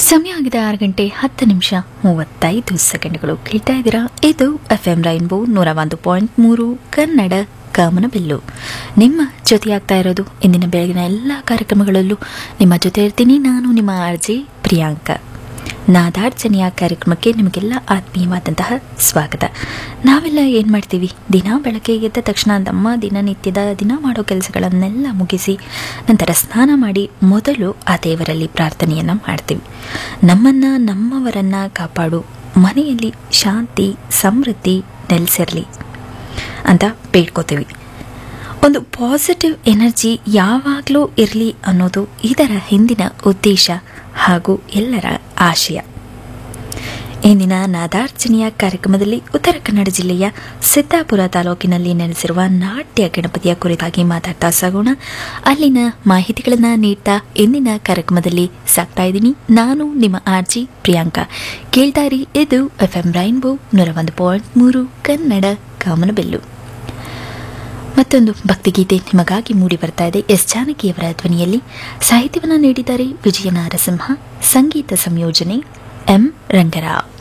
ಸಮಯ ಆಗಿದೆ ಆರು ಗಂಟೆ ಹತ್ತು ನಿಮಿಷ ಮೂವತ್ತೈದು ಸೆಕೆಂಡ್ಗಳು ಕೇಳ್ತಾ ಇದ್ದೀರಾ ಇದು ಎಫ್ ಎಂ ರೈನ್ಬೋ ನೂರ ಒಂದು ಪಾಯಿಂಟ್ ಮೂರು ಕನ್ನಡ ಕಾಮನಬಿಲ್ಲು ನಿಮ್ಮ ಜೊತೆಯಾಗ್ತಾ ಇರೋದು ಇಂದಿನ ಬೆಳಗಿನ ಎಲ್ಲ ಕಾರ್ಯಕ್ರಮಗಳಲ್ಲೂ ನಿಮ್ಮ ಜೊತೆ ಇರ್ತೀನಿ ನಾನು ನಿಮ್ಮ ಆರ್ಜೆ ಪ್ರಿಯಾಂಕ ನಾದಾರ್ಚನೆಯ ಕಾರ್ಯಕ್ರಮಕ್ಕೆ ನಿಮಗೆಲ್ಲ ಆತ್ಮೀಯವಾದಂತಹ ಸ್ವಾಗತ ನಾವೆಲ್ಲ ಏನು ಮಾಡ್ತೀವಿ ದಿನ ಬೆಳಗ್ಗೆ ಎದ್ದ ತಕ್ಷಣ ನಮ್ಮ ದಿನನಿತ್ಯದ ದಿನ ಮಾಡೋ ಕೆಲಸಗಳನ್ನೆಲ್ಲ ಮುಗಿಸಿ ನಂತರ ಸ್ನಾನ ಮಾಡಿ ಮೊದಲು ಆ ದೇವರಲ್ಲಿ ಪ್ರಾರ್ಥನೆಯನ್ನು ಮಾಡ್ತೀವಿ ನಮ್ಮನ್ನು ನಮ್ಮವರನ್ನು ಕಾಪಾಡು ಮನೆಯಲ್ಲಿ ಶಾಂತಿ ಸಮೃದ್ಧಿ ನೆಲೆಸಿರಲಿ ಅಂತ ಬೇಡ್ಕೋತೀವಿ ಒಂದು ಪಾಸಿಟಿವ್ ಎನರ್ಜಿ ಯಾವಾಗಲೂ ಇರಲಿ ಅನ್ನೋದು ಇದರ ಹಿಂದಿನ ಉದ್ದೇಶ ಹಾಗೂ ಎಲ್ಲರ ಆಶಯ ಇಂದಿನ ನಾದಾರ್ಚನೆಯ ಕಾರ್ಯಕ್ರಮದಲ್ಲಿ ಉತ್ತರ ಕನ್ನಡ ಜಿಲ್ಲೆಯ ಸಿದ್ದಾಪುರ ತಾಲೂಕಿನಲ್ಲಿ ನೆಲೆಸಿರುವ ನಾಟ್ಯ ಗಣಪತಿಯ ಕುರಿತಾಗಿ ಮಾತಾಡ್ತಾ ಸಾಗೋಣ ಅಲ್ಲಿನ ಮಾಹಿತಿಗಳನ್ನು ನೀಡ್ತಾ ಇಂದಿನ ಕಾರ್ಯಕ್ರಮದಲ್ಲಿ ಸಾಕ್ತಾ ಇದ್ದೀನಿ ನಾನು ನಿಮ್ಮ ಆರ್ಜಿ ಪ್ರಿಯಾಂಕಾ ಕೇಳ್ತಾ ಇರಿ ಇದು ಎಫ್ ಎಂ ರೈನ್ಬೋ ನೂರ ಒಂದು ಪಾಯಿಂಟ್ ಮೂರು ಕನ್ನಡ ಕಾಮನಬೆಲ್ಲು ಮತ್ತೊಂದು ಭಕ್ತಿಗೀತೆ ನಿಮಗಾಗಿ ಮೂಡಿ ಬರ್ತಾ ಇದೆ ಎಸ್ ಜಾನಕಿಯವರ ಧ್ವನಿಯಲ್ಲಿ ಸಾಹಿತ್ಯವನ್ನು ನೀಡಿದ್ದಾರೆ ವಿಜಯ ನರಸಿಂಹ ಸಂಗೀತ ಸಂಯೋಜನೆ ಎಂ ರಂಗರಾವ್